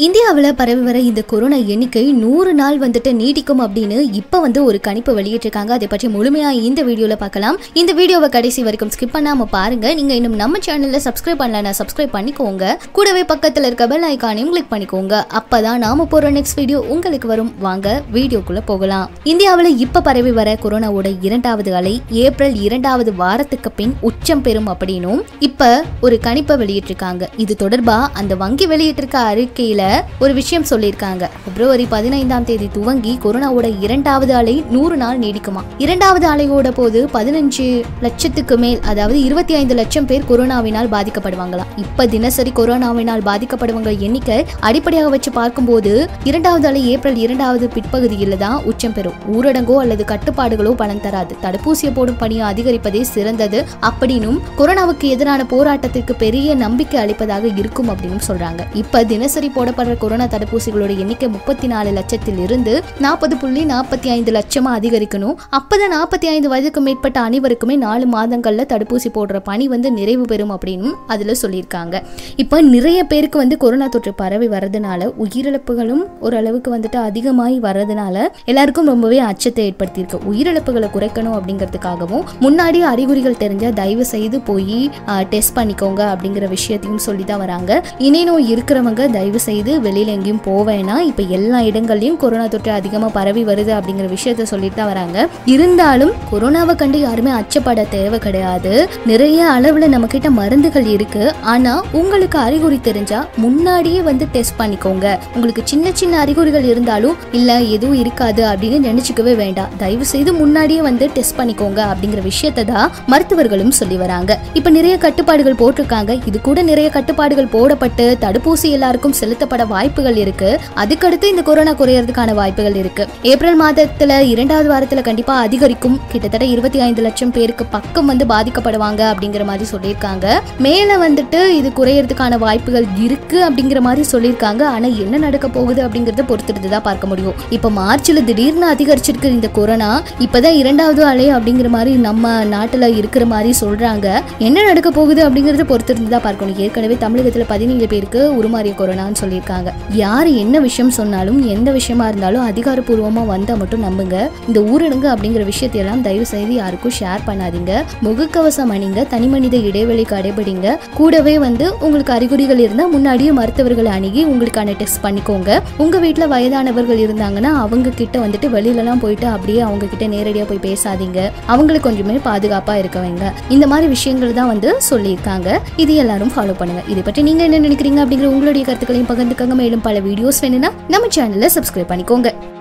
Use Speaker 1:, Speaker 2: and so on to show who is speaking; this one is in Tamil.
Speaker 1: இந்தியாவில் பரவி வர இந்த கொரோனா எண்ணிக்கை நூறு நாள் வந்துட்டு நீடிக்கும் அப்படின்னு இப்போ வந்து ஒரு கணிப்பு வெளியிட்டிருக்காங்க அதை பற்றி முழுமையாக இந்த வீடியோவில் பார்க்கலாம் இந்த வீடியோவை கடைசி வரைக்கும் ஸ்கிப் பண்ணாமல் பாருங்க நீங்கள் இன்னும் நம்ம சேனலில் சப்ஸ்கிரைப் பண்ணலன்னா சப்ஸ்கிரைப் பண்ணிக்கோங்க கூடவே பக்கத்தில் இருக்க பெல் ஐக்கானையும் கிளிக் பண்ணிக்கோங்க அப்பதான் நாம போகிற நெக்ஸ்ட் வீடியோ உங்களுக்கு வரும் வாங்க வீடியோக்குள்ள போகலாம் இந்தியாவில் இப்போ பரவி வர கொரோனாவோட இரண்டாவது அலை ஏப்ரல் இரண்டாவது வாரத்துக்கு பின் உச்சம் பெறும் அப்படின்னும் இப்போ ஒரு கணிப்பை வெளியிட்டிருக்காங்க இது தொடர்பா அந்த வங்கி வெளியிட்டிருக்க அறிக்கையில ஒரு விஷயம் சொல்லியிருக்காங்க பிப்ரவரி பதினைந்தாம் தேதி துவங்கி கொரோனாவோட இரண்டாவது அலை நூறு நாள் நீடிக்குமா இரண்டாவது அலையோட போது பதினஞ்சு லட்சத்துக்கு மேல் அதாவது இருபத்தி ஐந்து லட்சம் பேர் கொரோனாவினால் பாதிக்கப்படுவாங்களாம் இப்ப தினசரி கொரோனாவினால் பாதிக்கப்படுவங்க எண்ணிக்கை அடிப்படையாக வச்சு பார்க்கும்போது இரண்டாவது அலை ஏப்ரல் இரண்டாவது பிற்பகுதியில் தான் உச்சம் பெறும் ஊரடங்கோ அல்லது கட்டுப்பாடுகளோ பலன் தராது தடுப்பூசியை போடும் பணியை அதிகரிப்பதே சிறந்தது அப்படின்னும் கொரோனாவுக்கு எதிரான போராட்டத்திற்கு பெரிய நம்பிக்கை அளிப்பதாக இருக்கும் அப்படின்னு சொல்றாங்க இப்ப தினசரி போடப்படுற கொரோனா தடுப்பூசிகளோட எண்ணிக்கை முப்பத்தி நாலு லட்சத்தில் இருந்து நாற்பது புள்ளி நாற்பத்தி ஐந்து லட்சமா அதிகரிக்கணும் அப்பதான் நாற்பத்தி ஐந்து வயதுக்கு மேற்பட்ட அனைவருக்குமே நாலு மாதங்கள்ல தடுப்பூசி போடுற பணி வந்து நிறைவு பெறும் அப்படின்னு அதுல சொல்லியிருக்காங்க இப்போ நிறைய பேருக்கு வந்து கொரோனா தொற்று பரவி வர்றதுனால உயிரிழப்புகளும் ஓரளவுக்கு வந்துட்டு அதிகமாகி வர்றதுனால எல்லாருக்கும் ரொம்பவே அச்சத்தை ஏற்படுத்தியிருக்கு உயிரிழப்புகளை குறைக்கணும் அப்படிங்கிறதுக்காகவும் முன்னாடி அறிகுறிகள் தெரிஞ்ச தயவு செய்து போய் டெஸ்ட் பண்ணிக்கோங்க அப்படிங்கிற விஷயத்தையும் சொல்லி தான் வராங்க இணை நோய் இருக்கிறவங்க தயவு செய்து வெளியில எங்கேயும் போவேனா இப்போ எல்லா இடங்கள்லையும் கொரோனா தொற்று அதிகமாக பரவி வருது அப்படிங்கிற விஷயத்த சொல்லிட்டு தான் வராங்க இருந்தாலும் கொரோனாவை கண்டு யாருமே அச்சப்பட தேவை கிடையாது நிறைய அளவில் நம்ம கிட்ட மருந்துகள் இருக்கு ஆனா உங்களுக்கு அறிகுறி தெரிஞ்சா முன்னாடியே வந்து டெஸ்ட் பண்ணிக்கோங்க உங்களுக்கு சின்ன சின்ன அறிகுறிகள் இருந்தாலும் இல்ல எதுவும் இருக்காது அப்படின்னு நினைச்சுக்கவே வேண்டாம் தயவு செய்து முன்னாடியே வந்து டெஸ்ட் பண்ணிக்கோங்க அப்படிங்கிற விஷயத்தை தான் மருத்துவர்களும் சொல்லி வராங்க இப்ப நிறைய கட்டுப்பாடுகள் போட்டிருக்காங்க இது கூட நிறைய கட்டுப்பாடுகள் போடப்பட்டு தடுப்பூசி எல்லாருக்கும் செலுத்தப்பட வாய்ப்புகள் இருக்கு அதுக்கடுத்து இந்த கொரோனா குறையறதுக்கான வாய்ப்புகள் இருக்கு ஏப்ரல் மாதத்துல இரண்டாவது வாரத்துல கண்டிப்பா அதிகரிக்கும் கிட்டத்தட்ட இருபத்தி ஐந்து லட்சம் பேருக்கு பக்கம் வந்து பாதிக்கப்படுவாங்க அப்படிங்கிற மாதிரி சொல்லியிருக்காங்க மேல வந்துட்டு இது குறையறதுக்கான வாய்ப்புகள் இருக்கு அப்படிங்கிற மாதிரி சொல்லியிருக்காங்க ஆனா என்ன நடக்க போகுது அப்படிங்கறத பொறுத்துட்டு தான் பார்க்க முடியும் இப்ப மார்ச்ல திடீர்னு அதிகரிச்சிருக்கு இந்த கொரோனா இப்பதான் இரண்டாவது அலை அப்படிங்கிற மாதிரி நம்ம நாட்டுல இருக்கிற மாதிரி சொல்றாங்க என்ன நடக்க போகுது அப்படிங்கறத பொறுத்திருந்து தான் பார்க்கணும் ஏற்கனவே தமிழகத்துல பதினேழு பேருக்கு உருமாறிய கொரோனான்னு சொல்லியிருக்காங்க யார் என்ன விஷயம் சொன்னாலும் எந்த விஷயமா இருந்தாலும் அதிகாரப்பூர்வமா வந்தா மட்டும் நம்புங்க இந்த ஊரடங்கு அப்படிங்கிற விஷயத்தையெல்லாம் தயவு செய்து யாருக்கும் ஷேர் பண்ணாதீங்க முகக்கவசம் அணிங்க தனி மனித இடைவெளி கடைபிடிங்க கூடவே வந்து உங்களுக்கு அறிகுறிகள் இருந்தால் முன்னாடியே மருத்துவர்களை அணுகி உங்களுக்கான டெஸ்ட் பண்ணிக்கோங்க உங்க வீட்டில் வயதானவர்கள் இருந்தாங்கன்னா அவங்க கிட்ட வந்துட்டு வெளியிலலாம் போயிட்டு அப்படியே அவங்க கிட்ட நேரடியாக போய் பேசாதீங்க அவங்களுக்கு கொஞ்சமே பாதுகாப்பாக இருக்க வைங்க இந்த மாதிரி விஷயங்கள் தான் வந்து சொல்லியிருக்காங்க இது எல்லாரும் ஃபாலோ பண்ணுங்க இதை பற்றி நீங்க என்ன நினைக்கிறீங்க அப்படிங்கிற உங்களுடைய கருத்துக்களையும் பகிர்ந்துக்கங்க மேலும் பல வீடியோஸ் வேணும்னா நம்ம சேனலை சப்ஸ்கிரைப் பண்ணிக்கோங்க